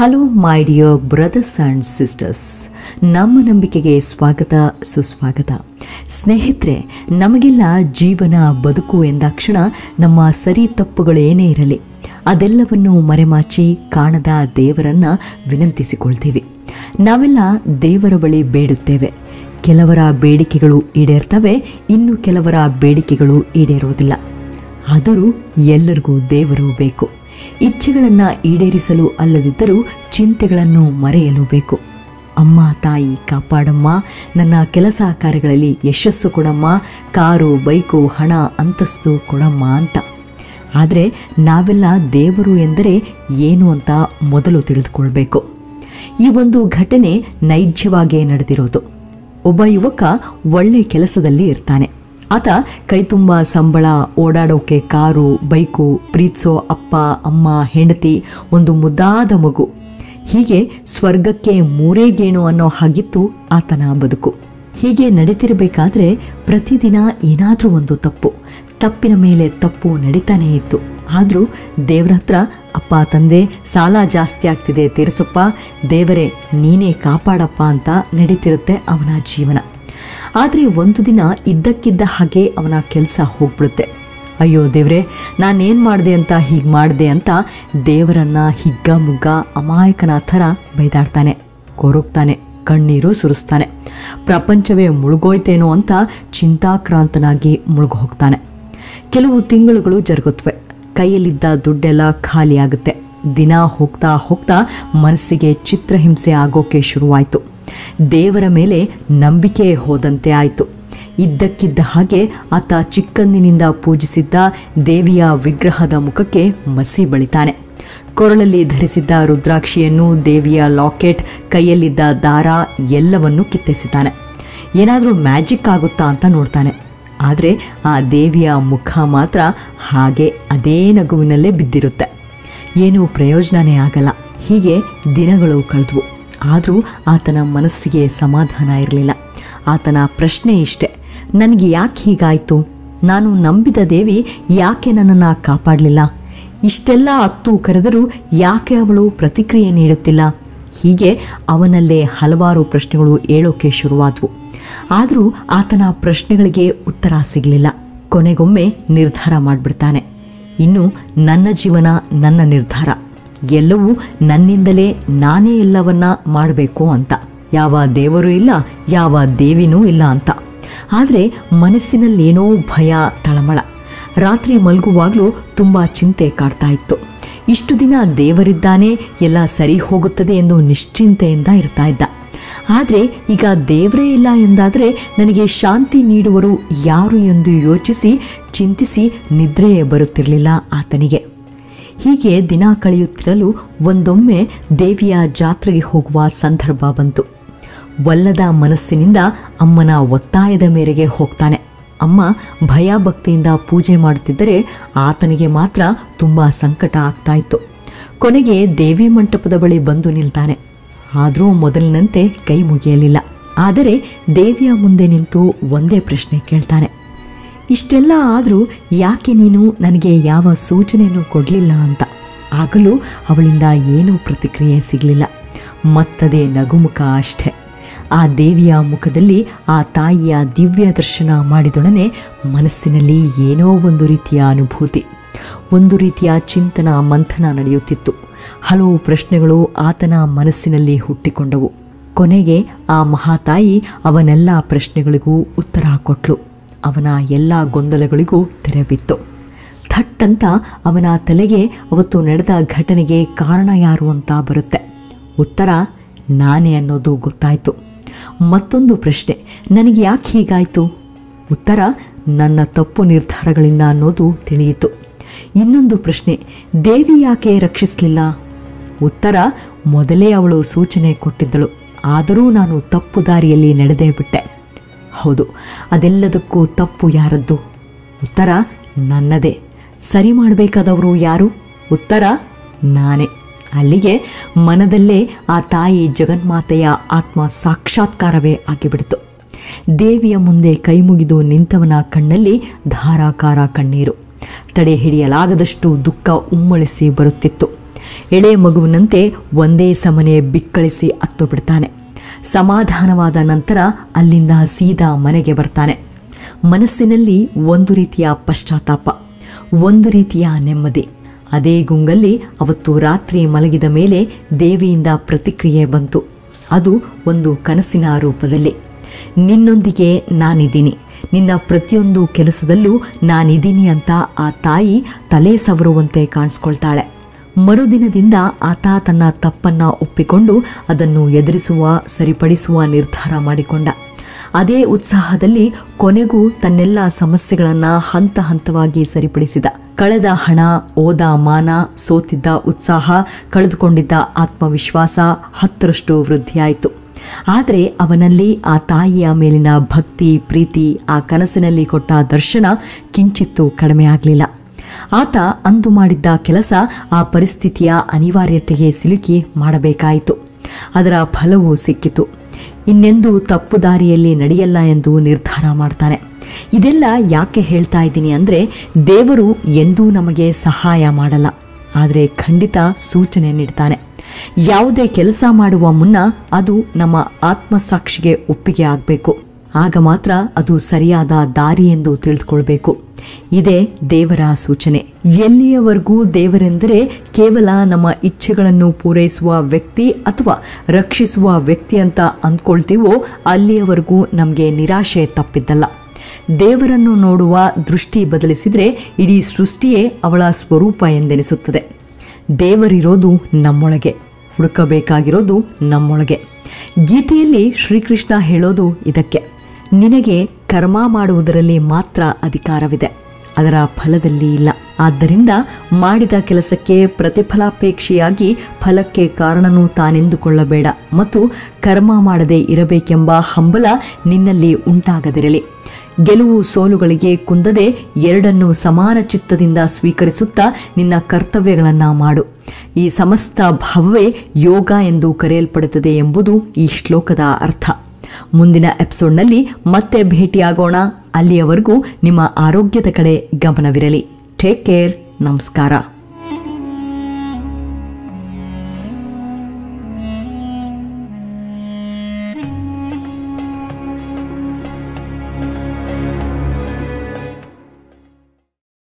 hello my dear brothers and sisters ನಮ್ಮ ನಂಬಿಕೆಗೆ ಸ್ವಾಗತ ಸುಸ್ವಾಗತ ಸ್ನೇಹಿತರೆ ನಮಗೆಲ್ಲ ಜೀವನ ಬದುಕು ಎಂದಾಕ್ಷಣ ನಮ್ಮ ಸರಿ ತಪ್ಪುಗಳೇನೇ ಇರಲಿ ಅದೆಲ್ಲವನ್ನು ಮರೆಮಾಚಿ ಕಾಣದ ದೇವರನ್ನ ವಿನಂತಿಸಿಕೊಳ್ತೀವಿ ನಾವೆಲ್ಲ ದೇವರ ಬಳಿ ಬೇಡುತ್ತೇವೆ ಕೆಲವರ ಬೇಡಿಕೆಗಳು ಈಡೇರ್ತವೆ ಇನ್ನು ಕೆಲವರ ಬೇಡಿಕೆಗಳು ಈಡೇರೋದಿಲ್ಲ ಆದರೂ ಎಲ್ಲರಿಗೂ ದೇವರು ಬೇಕು ಇಚ್ಛೆಗಳನ್ನು ಈಡೇರಿಸಲು ಅಲ್ಲದಿದ್ದರೂ ಚಿಂತೆಗಳನ್ನು ಮರೆಯಲು ಬೇಕು ಅಮ್ಮ ತಾಯಿ ಕಾಪಾಡಮ್ಮ ನನ್ನ ಕೆಲಸ ಕಾರ್ಯಗಳಲ್ಲಿ ಯಶಸ್ಸು ಕೊಡಮ್ಮ ಕಾರು ಬೈಕು ಹಣ ಅಂತಸ್ತು ಕೊಡಮ್ಮ ಅಂತ ಆದರೆ ನಾವೆಲ್ಲ ದೇವರು ಎಂದರೆ ಏನು ಅಂತ ಮೊದಲು ತಿಳಿದುಕೊಳ್ಬೇಕು ಈ ಒಂದು ಘಟನೆ ನೈಜವಾಗಿಯೇ ನಡೆದಿರೋದು ಒಬ್ಬ ಯುವಕ ಒಳ್ಳೆ ಕೆಲಸದಲ್ಲಿ ಇರ್ತಾನೆ ಆತ ಕೈತುಂಬ ಸಂಬಳ ಓಡಾಡೋಕೆ ಕಾರು ಬೈಕು ಪ್ರೀತಿಸೋ ಅಪ್ಪ ಅಮ್ಮ ಹೆಂಡತಿ ಒಂದು ಮುದ್ದಾದ ಮಗು ಹೀಗೆ ಸ್ವರ್ಗಕ್ಕೆ ಮೂರೇ ಗೇಣು ಅನ್ನೋ ಹಾಗಿತ್ತು ಆತನ ಬದುಕು ಹೀಗೆ ನಡೀತಿರಬೇಕಾದ್ರೆ ಪ್ರತಿದಿನ ಏನಾದರೂ ಒಂದು ತಪ್ಪು ತಪ್ಪಿನ ಮೇಲೆ ತಪ್ಪು ನಡೀತಾನೇ ಇತ್ತು ಆದರೂ ದೇವ್ರ ಹತ್ರ ಅಪ್ಪ ತಂದೆ ಸಾಲ ಜಾಸ್ತಿ ಆಗ್ತಿದೆ ತೀರಿಸಪ್ಪ ದೇವರೇ ನೀನೇ ಕಾಪಾಡಪ್ಪ ಅಂತ ನಡೀತಿರುತ್ತೆ ಅವನ ಜೀವನ ಆದರೆ ಒಂದು ದಿನ ಇದ್ದಕ್ಕಿದ್ದ ಹಾಗೆ ಅವನ ಕೆಲಸ ಹೋಗ್ಬಿಡುತ್ತೆ ಅಯ್ಯೋ ದೇವ್ರೆ ನಾನೇನು ಮಾಡಿದೆ ಅಂತ ಹೀಗೆ ಮಾಡಿದೆ ಅಂತ ದೇವರನ್ನ ಹಿಗ್ಗ ಮುಗ್ಗ ಅಮಾಯಕನ ಥರ ಬೈದಾಡ್ತಾನೆ ಕೊರಗ್ತಾನೆ ಕಣ್ಣೀರು ಸುರಿಸ್ತಾನೆ ಪ್ರಪಂಚವೇ ಮುಳುಗೋಯ್ತೇನೋ ಅಂತ ಚಿಂತಾಕ್ರಾಂತನಾಗಿ ಮುಳುಗು ಹೋಗ್ತಾನೆ ಕೆಲವು ತಿಂಗಳುಗಳು ಜರುಗುತ್ತವೆ ಕೈಯಲ್ಲಿದ್ದ ದುಡ್ಡೆಲ್ಲ ಖಾಲಿಯಾಗುತ್ತೆ ದಿನ ಹೋಗ್ತಾ ಹೋಗ್ತಾ ಮನಸ್ಸಿಗೆ ಚಿತ್ರಹಿಂಸೆ ಆಗೋಕೆ ಶುರುವಾಯಿತು ದೇವರ ಮೇಲೆ ನಂಬಿಕೆ ಹೋದಂತೆ ಆಯಿತು ಇದ್ದಕ್ಕಿದ್ದ ಹಾಗೆ ಆತ ಚಿಕ್ಕಂದಿನಿಂದ ಪೂಜಿಸಿದ್ದ ದೇವಿಯ ವಿಗ್ರಹದ ಮುಖಕ್ಕೆ ಮಸಿ ಬಳಿತಾನೆ ಕೊರಳಲ್ಲಿ ಧರಿಸಿದ್ದ ರುದ್ರಾಕ್ಷಿಯನ್ನು ದೇವಿಯ ಲಾಕೆಟ್ ಕೈಯಲ್ಲಿದ್ದ ದಾರ ಎಲ್ಲವನ್ನೂ ಕಿತ್ತೆಸಿತಾನೆ ಏನಾದರೂ ಮ್ಯಾಜಿಕ್ ಆಗುತ್ತಾ ಅಂತ ನೋಡ್ತಾನೆ ಆದರೆ ಆ ದೇವಿಯ ಮುಖ ಮಾತ್ರ ಹಾಗೆ ಅದೇ ನಗುವಿನಲ್ಲೇ ಬಿದ್ದಿರುತ್ತೆ ಏನೂ ಪ್ರಯೋಜನನೇ ಆಗಲ್ಲ ಹೀಗೆ ದಿನಗಳು ಕಳೆದ್ವು ಆದರೂ ಆತನ ಮನಸ್ಸಿಗೆ ಸಮಾಧಾನ ಇರಲಿಲ್ಲ ಆತನ ಪ್ರಶ್ನೆ ಇಷ್ಟೆ ನನಗೆ ಯಾಕೆ ಹೀಗಾಯಿತು ನಾನು ನಂಬಿದ ದೇವಿ ಯಾಕೆ ನನ್ನನ್ನು ಕಾಪಾಡಲಿಲ್ಲ ಇಷ್ಟೆಲ್ಲ ಹತ್ತು ಕರೆದರೂ ಯಾಕೆ ಅವಳು ಪ್ರತಿಕ್ರಿಯೆ ನೀಡುತ್ತಿಲ್ಲ ಹೀಗೆ ಅವನಲ್ಲೇ ಹಲವಾರು ಪ್ರಶ್ನೆಗಳು ಏಳೋಕೆ ಶುರುವಾದವು ಆದರೂ ಆತನ ಪ್ರಶ್ನೆಗಳಿಗೆ ಉತ್ತರ ಸಿಗಲಿಲ್ಲ ಕೊನೆಗೊಮ್ಮೆ ನಿರ್ಧಾರ ಮಾಡಿಬಿಡ್ತಾನೆ ಇನ್ನು ನನ್ನ ಜೀವನ ನನ್ನ ನಿರ್ಧಾರ ಎಲ್ಲವೂ ನನ್ನಿಂದಲೇ ನಾನೇ ಎಲ್ಲವನ್ನ ಮಾಡಬೇಕು ಅಂತ ಯಾವ ದೇವರು ಇಲ್ಲ ಯಾವ ದೇವಿನೂ ಇಲ್ಲ ಅಂತ ಆದರೆ ಮನಸ್ಸಿನಲ್ಲೇನೋ ಭಯ ತಳಮಳ ರಾತ್ರಿ ಮಲಗುವಾಗಲೂ ತುಂಬ ಚಿಂತೆ ಕಾಡ್ತಾ ಇತ್ತು ಇಷ್ಟು ದಿನ ದೇವರಿದ್ದಾನೆ ಎಲ್ಲ ಸರಿ ಹೋಗುತ್ತದೆ ಎಂದು ನಿಶ್ಚಿಂತೆಯಿಂದ ಇರ್ತಾ ಇದ್ದ ಆದರೆ ಈಗ ದೇವರೇ ಇಲ್ಲ ಎಂದಾದರೆ ನನಗೆ ಶಾಂತಿ ನೀಡುವರು ಯಾರು ಎಂದು ಯೋಚಿಸಿ ಚಿಂತಿಸಿ ನಿದ್ರೆಯೇ ಬರುತ್ತಿರಲಿಲ್ಲ ಆತನಿಗೆ ಹೀಗೆ ದಿನ ಕಳೆಯುತ್ತಿರಲು ಒಂದೊಮ್ಮೆ ದೇವಿಯ ಜಾತ್ರೆಗೆ ಹೋಗುವ ಸಂದರ್ಭ ಬಂತು ಒಲ್ಲದ ಮನಸ್ಸಿನಿಂದ ಅಮ್ಮನ ಒತ್ತಾಯದ ಮೇರೆಗೆ ಹೋಗ್ತಾನೆ ಅಮ್ಮ ಭಯ ಭಕ್ತಿಯಿಂದ ಪೂಜೆ ಮಾಡುತ್ತಿದ್ದರೆ ಆತನಿಗೆ ಮಾತ್ರ ತುಂಬ ಸಂಕಟ ಆಗ್ತಾ ಇತ್ತು ಕೊನೆಗೆ ದೇವಿ ಮಂಟಪದ ಬಳಿ ಬಂದು ನಿಲ್ತಾನೆ ಆದರೂ ಮೊದಲಿನಂತೆ ಕೈ ಮುಗಿಯಲಿಲ್ಲ ಆದರೆ ದೇವಿಯ ಮುಂದೆ ನಿಂತು ಒಂದೇ ಪ್ರಶ್ನೆ ಕೇಳ್ತಾನೆ ಇಷ್ಟೆಲ್ಲ ಆದರೂ ಯಾಕೆ ನೀನು ನನಗೆ ಯಾವ ಸೂಚನೆಯನ್ನು ಕೊಡಲಿಲ್ಲ ಅಂತ ಆಗಲೂ ಅವಳಿಂದ ಏನೂ ಪ್ರತಿಕ್ರಿಯೆ ಸಿಗಲಿಲ್ಲ ಮತ್ತದೇ ನಗುಮುಖ ಅಷ್ಟೆ ಆ ದೇವಿಯ ಮುಖದಲ್ಲಿ ಆ ತಾಯಿಯ ದಿವ್ಯ ದರ್ಶನ ಮಾಡಿದೊಡನೆ ಮನಸ್ಸಿನಲ್ಲಿ ಏನೋ ಒಂದು ರೀತಿಯ ಅನುಭೂತಿ ಒಂದು ರೀತಿಯ ಚಿಂತನ ಮಂಥನ ನಡೆಯುತ್ತಿತ್ತು ಹಲವು ಪ್ರಶ್ನೆಗಳು ಆತನ ಮನಸ್ಸಿನಲ್ಲಿ ಹುಟ್ಟಿಕೊಂಡವು ಕೊನೆಗೆ ಆ ಮಹಾತಾಯಿ ಅವನೆಲ್ಲ ಪ್ರಶ್ನೆಗಳಿಗೂ ಉತ್ತರ ಕೊಟ್ಲು ಅವನ ಎಲ್ಲ ಗೊಂದಲಗಳಿಗೂ ತೆರೆಬಿತ್ತು ಥಟ್ಟಂತ ಅವನ ತಲೆಗೆ ಅವತ್ತು ನಡೆದ ಘಟನೆಗೆ ಕಾರಣ ಯಾರು ಅಂತ ಬರುತ್ತೆ ಉತ್ತರ ನಾನೇ ಅನ್ನೋದು ಗೊತ್ತಾಯಿತು ಮತ್ತೊಂದು ಪ್ರಶ್ನೆ ನನಗೆ ಯಾಕೆ ಹೀಗಾಯಿತು ಉತ್ತರ ನನ್ನ ತಪ್ಪು ನಿರ್ಧಾರಗಳಿಂದ ಅನ್ನೋದು ತಿಳಿಯಿತು ಇನ್ನೊಂದು ಪ್ರಶ್ನೆ ದೇವಿ ಯಾಕೆ ರಕ್ಷಿಸಲಿಲ್ಲ ಉತ್ತರ ಮೊದಲೇ ಅವಳು ಸೂಚನೆ ಕೊಟ್ಟಿದ್ದಳು ಆದರೂ ನಾನು ತಪ್ಪು ದಾರಿಯಲ್ಲಿ ನಡೆದೇ ಬಿಟ್ಟೆ ಹೌದು ಅದೆಲ್ಲದಕ್ಕೂ ತಪ್ಪು ಯಾರದ್ದು ಉತ್ತರ ನನ್ನದೇ ಸರಿ ಮಾಡಬೇಕಾದವರು ಯಾರು ಉತ್ತರ ನಾನೇ ಅಲ್ಲಿಗೆ ಮನದಲ್ಲೇ ಆ ತಾಯಿ ಜಗನ್ಮಾತೆಯ ಆತ್ಮ ಸಾಕ್ಷಾತ್ಕಾರವೇ ಆಗಿಬಿಡಿತು ದೇವಿಯ ಮುಂದೆ ಕೈ ಮುಗಿದು ನಿಂತವನ ಕಣ್ಣಲ್ಲಿ ಧಾರಾಕಾರ ಕಣ್ಣೀರು ತಡೆ ಹಿಡಿಯಲಾಗದಷ್ಟು ದುಃಖ ಉಮ್ಮಳಿಸಿ ಬರುತ್ತಿತ್ತು ಎಳೆ ಮಗುವಿನಂತೆ ಒಂದೇ ಸಮನೆ ಬಿಕ್ಕಳಿಸಿ ಹತ್ತು ಬಿಡ್ತಾನೆ ಸಮಾಧಾನವಾದ ನಂತರ ಅಲ್ಲಿಂದ ಸೀದಾ ಮನೆಗೆ ಬರ್ತಾನೆ ಮನಸ್ಸಿನಲ್ಲಿ ಒಂದು ರೀತಿಯ ಪಶ್ಚಾತ್ತಾಪ ಒಂದು ರೀತಿಯ ನೆಮ್ಮದಿ ಅದೇ ಗುಂಗಲ್ಲಿ ಅವತ್ತು ರಾತ್ರಿ ಮಲಗಿದ ಮೇಲೆ ದೇವಿಯಿಂದ ಪ್ರತಿಕ್ರಿಯೆ ಬಂತು ಅದು ಒಂದು ಕನಸಿನ ರೂಪದಲ್ಲಿ ನಿನ್ನೊಂದಿಗೆ ನಾನಿದ್ದೀನಿ ನಿನ್ನ ಪ್ರತಿಯೊಂದು ಕೆಲಸದಲ್ಲೂ ನಾನಿದ್ದೀನಿ ಅಂತ ಆ ತಾಯಿ ತಲೆ ಸವರುವಂತೆ ಕಾಣಿಸ್ಕೊಳ್ತಾಳೆ ಮರುದಿನದಿಂದ ಆತ ತನ್ನ ತಪ್ಪನ್ನು ಒಪ್ಪಿಕೊಂಡು ಅದನ್ನು ಎದುರಿಸುವ ಸರಿಪಡಿಸುವ ನಿರ್ಧಾರ ಮಾಡಿಕೊಂಡ ಅದೇ ಉತ್ಸಾಹದಲ್ಲಿ ಕೊನೆಗೂ ತನ್ನೆಲ್ಲ ಸಮಸ್ಯೆಗಳನ್ನು ಹಂತ ಹಂತವಾಗಿ ಸರಿಪಡಿಸಿದ ಕಳೆದ ಹಣ ಓದ ಮಾನ ಸೋತಿದ್ದ ಉತ್ಸಾಹ ಕಳೆದುಕೊಂಡಿದ್ದ ಆತ್ಮವಿಶ್ವಾಸ ಹತ್ತರಷ್ಟು ವೃದ್ಧಿಯಾಯಿತು ಆದರೆ ಅವನಲ್ಲಿ ಆ ತಾಯಿಯ ಮೇಲಿನ ಭಕ್ತಿ ಪ್ರೀತಿ ಆ ಕನಸಿನಲ್ಲಿ ಕೊಟ್ಟ ದರ್ಶನ ಕಿಂಚಿತ್ತೂ ಕಡಿಮೆ ಆಗಲಿಲ್ಲ ಆತ ಅಂದು ಮಾಡಿದ್ದ ಕೆಲಸ ಆ ಪರಿಸ್ಥಿತಿಯ ಅನಿವಾರ್ಯತೆಗೆ ಸಿಲುಕಿ ಮಾಡಬೇಕಾಯಿತು ಅದರ ಫಲವೂ ಸಿಕ್ಕಿತು ಇನ್ನೆಂದೂ ತಪ್ಪು ದಾರಿಯಲ್ಲಿ ನಡೆಯಲ್ಲ ಎಂದು ನಿರ್ಧಾರ ಮಾಡ್ತಾನೆ ಇದೆಲ್ಲ ಯಾಕೆ ಹೇಳ್ತಾ ಇದ್ದೀನಿ ಅಂದರೆ ದೇವರು ಎಂದೂ ನಮಗೆ ಸಹಾಯ ಮಾಡಲ್ಲ ಆದರೆ ಖಂಡಿತ ಸೂಚನೆ ನೀಡ್ತಾನೆ ಯಾವುದೇ ಕೆಲಸ ಮಾಡುವ ಮುನ್ನ ಅದು ನಮ್ಮ ಆತ್ಮಸಾಕ್ಷಿಗೆ ಒಪ್ಪಿಗೆ ಆಗಬೇಕು ಆಗ ಮಾತ್ರ ಅದು ಸರಿಯಾದ ದಾರಿ ಎಂದು ತಿಳಿದುಕೊಳ್ಬೇಕು ಇದೇ ದೇವರ ಸೂಚನೆ ಎಲ್ಲಿಯವರೆಗೂ ದೇವರೆಂದರೆ ಕೇವಲ ನಮ್ಮ ಇಚ್ಛೆಗಳನ್ನು ಪೂರೈಸುವ ವ್ಯಕ್ತಿ ಅಥವಾ ರಕ್ಷಿಸುವ ವ್ಯಕ್ತಿ ಅಂತ ಅಂದ್ಕೊಳ್ತೀವೋ ಅಲ್ಲಿಯವರೆಗೂ ನಮಗೆ ನಿರಾಶೆ ತಪ್ಪಿದ್ದಲ್ಲ ದೇವರನ್ನು ನೋಡುವ ದೃಷ್ಟಿ ಬದಲಿಸಿದರೆ ಇಡೀ ಸೃಷ್ಟಿಯೇ ಅವಳ ಸ್ವರೂಪ ಎಂದೆನಿಸುತ್ತದೆ ದೇವರಿರೋದು ನಮ್ಮೊಳಗೆ ಹುಡುಕಬೇಕಾಗಿರೋದು ನಮ್ಮೊಳಗೆ ಗೀತೆಯಲ್ಲಿ ಶ್ರೀಕೃಷ್ಣ ಹೇಳೋದು ಇದಕ್ಕೆ ನಿನಗೆ ಕರ್ಮ ಮಾಡುವುದರಲ್ಲಿ ಮಾತ್ರ ಅಧಿಕಾರವಿದೆ ಅದರ ಫಲದಲ್ಲಿ ಇಲ್ಲ ಆದ್ದರಿಂದ ಮಾಡಿದ ಕೆಲಸಕ್ಕೆ ಪ್ರತಿಫಲಾಪೇಕ್ಷೆಯಾಗಿ ಫಲಕ್ಕೆ ಕಾರಣನೂ ತಾನೆಂದುಕೊಳ್ಳಬೇಡ ಮತ್ತು ಕರ್ಮ ಮಾಡದೆ ಇರಬೇಕೆಂಬ ಹಂಬಲ ನಿನ್ನಲ್ಲಿ ಉಂಟಾಗದಿರಲಿ ಗೆಲುವು ಸೋಲುಗಳಿಗೆ ಕುಂದದೆ ಎರಡನ್ನು ಸಮಾನ ಚಿತ್ತದಿಂದ ಸ್ವೀಕರಿಸುತ್ತಾ ನಿನ್ನ ಕರ್ತವ್ಯಗಳನ್ನು ಮಾಡು ಈ ಸಮಸ್ತ ಭಾವವೇ ಯೋಗ ಎಂದು ಕರೆಯಲ್ಪಡುತ್ತದೆ ಎಂಬುದು ಈ ಶ್ಲೋಕದ ಅರ್ಥ ಮುಂದಿನ ಎಪಿಸೋಡ್ನಲ್ಲಿ ಮತ್ತೆ ಭೇಟಿಯಾಗೋಣ ಅಲ್ಲಿಯವರೆಗೂ ನಿಮ್ಮ ಆರೋಗ್ಯದ ಕಡೆ ಗಮನವಿರಲಿ ಟೇಕ್ ಕೇರ್ ನಮಸ್ಕಾರ